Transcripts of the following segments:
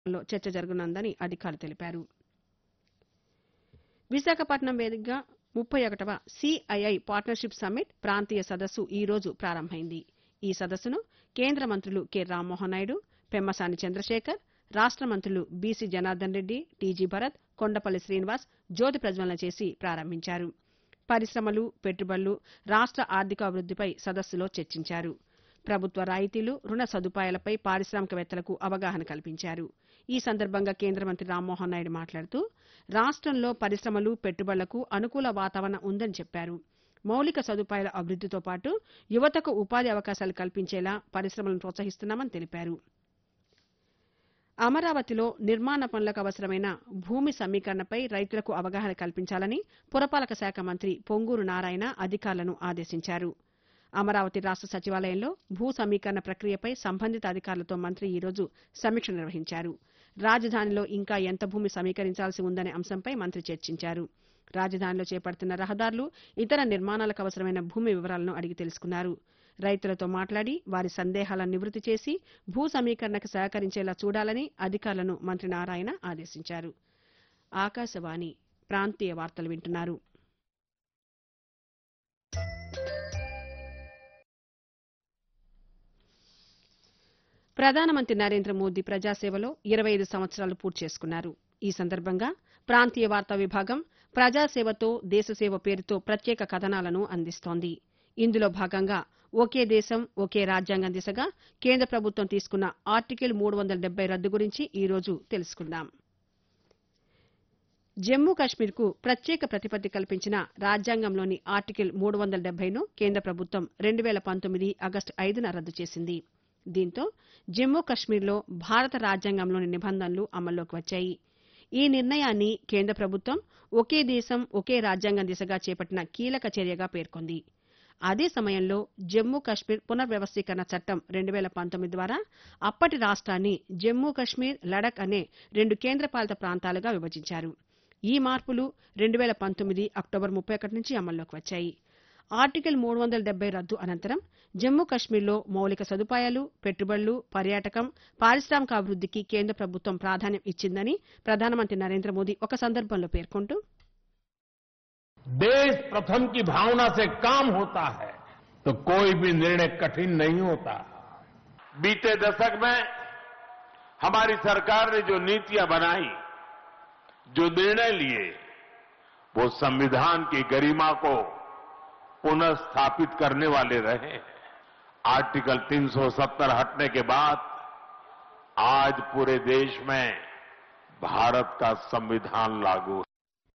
లో చర్చ జరగనుందని అధికారులు తెలిపారు విశాఖపట్నం వేదికగా ముప్పై ఒకటవ సిఐఐ పార్ట్నర్షిప్ సమ్మిట్ ప్రాంతీయ సదస్సు ఈ రోజు ప్రారంభమైంది ఈ సదస్సును కేంద్ర మంత్రులు కె రామ్మోహన్ నాయుడు పెమ్మసాని చంద్రశేఖర్ రాష్ట మంత్రులు బీసీ జనార్దన్ రెడ్డి టీజీ భరత్ కొండపల్లి శ్రీనివాస్ జ్యోతి ప్రజ్వలన చేసి ప్రారంభించారు పరిశ్రమలు పెట్టుబడులు రాష్ట ఆర్థికాభివృద్దిపై సదస్సులో చర్చించారు ప్రభుత్వ రాయితీలు రుణ సదుపాయాలపై పారిశ్రామికవేత్తలకు అవగాహన కల్పించారు ఈ సందర్భంగా కేంద్ర మంత్రి రామ్మోహన్ నాయుడు మాట్లాడుతూ రాష్టంలో పరిశ్రమలు పెట్టుబడులకు అనుకూల వాతావరణం ఉందని చెప్పారు మౌలిక సదుపాయాల అభివృద్దితో పాటు యువతకు ఉపాధి అవకాశాలు కల్పించేలా పరిశ్రమలను ప్రోత్సహిస్తున్నామని తెలిపారు అమరావతిలో నిర్మాణ పనులకు అవసరమైన భూమి సమీకరణపై రైతులకు అవగాహన కల్పించాలని పురపాలక శాఖ మంత్రి పొంగూరు నారాయణ అధికారులను ఆదేశించారు అమరావతి రాష్ట సచివాలయంలో భూ సమీకరణ ప్రక్రియపై సంబంధిత అధికారులతో మంత్రి ఈరోజు సమీక్ష నిర్వహించారు రాజధానిలో ఇంకా ఎంత భూమి సమీకరించాల్సి ఉందనే అంశంపై మంత్రి చర్చించారు రాజధానిలో చేపడుతున్న రహదారులు ఇతర నిర్మాణాలకు అవసరమైన భూమి వివరాలను అడిగి తెలుసుకున్నారు రైతులతో మాట్లాడి వారి సందేహాలను నివృత్తి చేసి భూ సమీకరణకు సహకరించేలా చూడాలని అధికారులను మంత్రి నారాయణ ఆదేశించారు ఆకాశవాణి ప్రాంతీయ వార్తలు వింటున్నారు ప్రధానమంత్రి నరేంద్ర మోదీ ప్రజాసేవలో ఇరవై ఐదు సంవత్సరాలు పూర్తి చేసుకున్నారు ఈ సందర్భంగా ప్రాంతీయ వార్తా విభాగం ప్రజాసేవతో దేశసేవ పేరుతో ప్రత్యేక కథనాలను అందిస్తోంది ఇందులో భాగంగా ఒకే దేశం ఒకే రాజ్యాంగం దిశగా కేంద్ర ప్రభుత్వం తీసుకున్న ఆర్టికల్ మూడు వందల డెబ్బై రద్దు గురించి ఈ రోజు తెలుసుకుందాం జమ్మూ కశ్మీర్కు ప్రత్యేక ప్రతిపత్తి కల్పించిన రాజ్యాంగంలోని ఆర్టికల్ మూడు వందల డెబ్బైను కేంద్ర ప్రభుత్వం రెండు వేల పంతొమ్మిది ఆగస్టు ఐదున రద్దు చేసింది దీంతో జమ్మూ కశ్మీర్లో భారత రాజ్యాంగంలోని నిబంధనలు అమల్లోకి వచ్చాయి ఈ నిర్ణయాన్ని కేంద్ర ప్రభుత్వం ఒకే దేశం ఒకే రాజ్యాంగం దిశగా చేపట్టిన కీలక చర్యగా పేర్కొంది అదే సమయంలో జమ్మూ కశ్మీర్ పునర్వ్యవస్థీకరణ చట్టం రెండు వేల పంతొమ్మిది ద్వారా అప్పటి రాష్ట్రాన్ని జమ్మూ కశ్మీర్ లడక్ అనే రెండు కేంద్రపాలిత ప్రాంతాలుగా విభజించారు ఈ మార్పులు రెండు వేల పంతొమ్మిది అక్టోబర్ ముప్పై ఒకటి నుంచి అమల్లోకి వచ్చాయి ఆర్టికల్ మూడు వందల డెబ్బై రద్దు అనంతరం జమ్మూ కశ్మీర్లో మౌలిక సదుపాయాలు పెట్టుబడులు పర్యాటకం పారిశ్రామికాభివృద్దికి కేంద్ర ప్రభుత్వం ప్రాధాన్యం ఇచ్చిందని ప్రధానమంత్రి నరేంద్ర మోదీ ఒక సందర్భంలో పేర్కొంటూ देश प्रथम की भावना से काम होता है तो कोई भी निर्णय कठिन नहीं होता बीते दशक में हमारी सरकार ने जो नीतियां बनाई जो निर्णय लिए वो संविधान की गरिमा को पुनर्स्थापित करने वाले रहे आर्टिकल 370 हटने के बाद आज पूरे देश में भारत का संविधान लागू है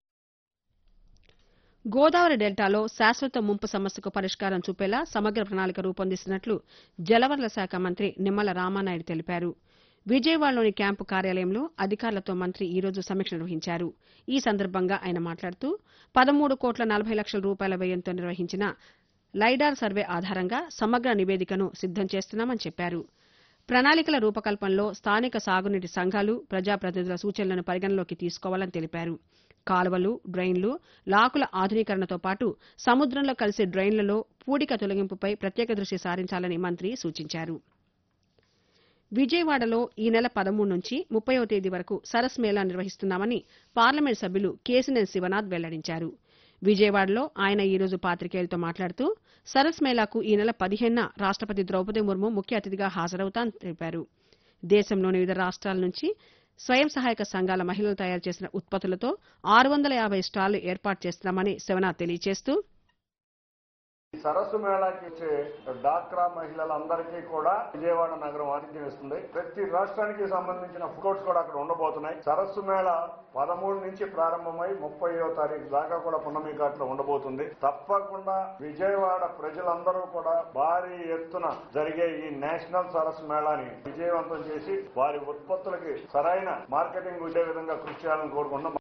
గోదావరి డెల్టాలో శాశ్వత ముంపు సమస్యకు పరిష్కారం చూపేలా సమగ్ర ప్రణాళిక రూపొందిస్తున్నట్లు జలవనరుల శాఖ మంత్రి నిమ్మల రామానాయుడు తెలిపారు విజయవాడలోని క్యాంపు కార్యాలయంలో అధికారులతో మంత్రి ఈ రోజు సమీక్ష నిర్వహించారు ఈ సందర్భంగా ఆయన మాట్లాడుతూ పదమూడు కోట్ల నలభై లక్షల రూపాయల వ్యయంతో నిర్వహించిన లైడార్ సర్వే ఆధారంగా సమగ్ర నివేదికను సిద్దం చేస్తున్నామని చెప్పారు ప్రణాళికల రూపకల్పనలో స్థానిక సాగునీటి సంఘాలు ప్రజాప్రతినిధుల సూచనలను పరిగణలోకి తీసుకోవాలని తెలిపారు కాలువలు డ్రైన్లు లాకుల ఆధునీకరణతో పాటు సముద్రంలో కలిసే డ్రైన్లలో పూడిక తొలగింపుపై ప్రత్యేక దృష్టి సారించాలని మంత్రి సూచించారు విజయవాడలో ఈ నెల పదమూడు నుంచి ముప్పైవ తేదీ వరకు సరస్ మేళా నిర్వహిస్తున్నామని పార్లమెంట్ సభ్యులు కేసినేని శివనాథ్ వెల్లడించారు విజయవాడలో ఆయన ఈ రోజు పాతికేయులతో మాట్లాడుతూ సరస్ మేళాకు ఈ నెల పదిహేనున రాష్టపతి ద్రౌపది ముర్ము ముఖ్య అతిథిగా హాజరవుతారని తెలిపారు దేశంలోని వివిధ రాష్ట్రాల నుంచి స్వయం సహాయక సంఘాల మహిళలు తయారు చేసిన ఉత్పత్తులతో ఆరు వందల యాభై స్టాళ్లు ఏర్పాటు చేస్తున్నామని శివనాథ్ తెలియజేస్తూ ఈ సరస్సు మేళాకి వచ్చే డాక్రా మహిళలందరికీ కూడా విజయవాడ నగరం ఆతిథ్యం ఇస్తుంది ప్రతి రాష్ట్రానికి సంబంధించిన ఫుడ్ కోర్ట్స్ కూడా అక్కడ ఉండబోతున్నాయి సరస్సు మేళ పదమూడు నుంచి ప్రారంభమై ముప్పైవ తారీఖు దాకా కూడా పున్నమి ఘాట్లో ఉండబోతుంది తప్పకుండా విజయవాడ ప్రజలందరూ కూడా భారీ ఎత్తున జరిగే ఈ నేషనల్ సరస్సు మేళాని విజయవంతం చేసి వారి ఉత్పత్తులకి సరైన మార్కెటింగ్ ఉండే విధంగా కృషి చేయాలని కోరుకుంటున్నాం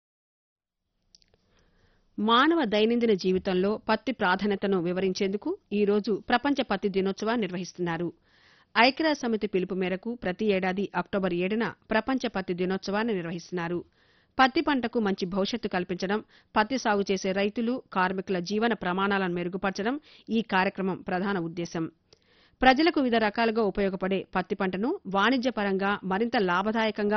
మానవ దైనందిన జీవితంలో పత్తి ప్రాధాన్యతను వివరించేందుకు ఈ రోజు ప్రపంచ పత్తి దినోత్సవాన్ని నిర్వహిస్తున్నారు ఐక్యరాజ్య సమితి పిలుపు మేరకు ప్రతి ఏడాది అక్టోబర్ ఏడున ప్రపంచ పత్తి దినోత్సవాన్ని నిర్వహిస్తున్నారు పత్తి పంటకు మంచి భవిష్యత్తు కల్పించడం పత్తి సాగు చేసే రైతులు కార్మికుల జీవన ప్రమాణాలను మెరుగుపరచడం ఈ కార్యక్రమం ప్రధాన ఉద్దేశం ప్రజలకు వివిధ రకాలుగా ఉపయోగపడే పత్తి పంటను వాణిజ్యపరంగా మరింత లాభదాయకంగా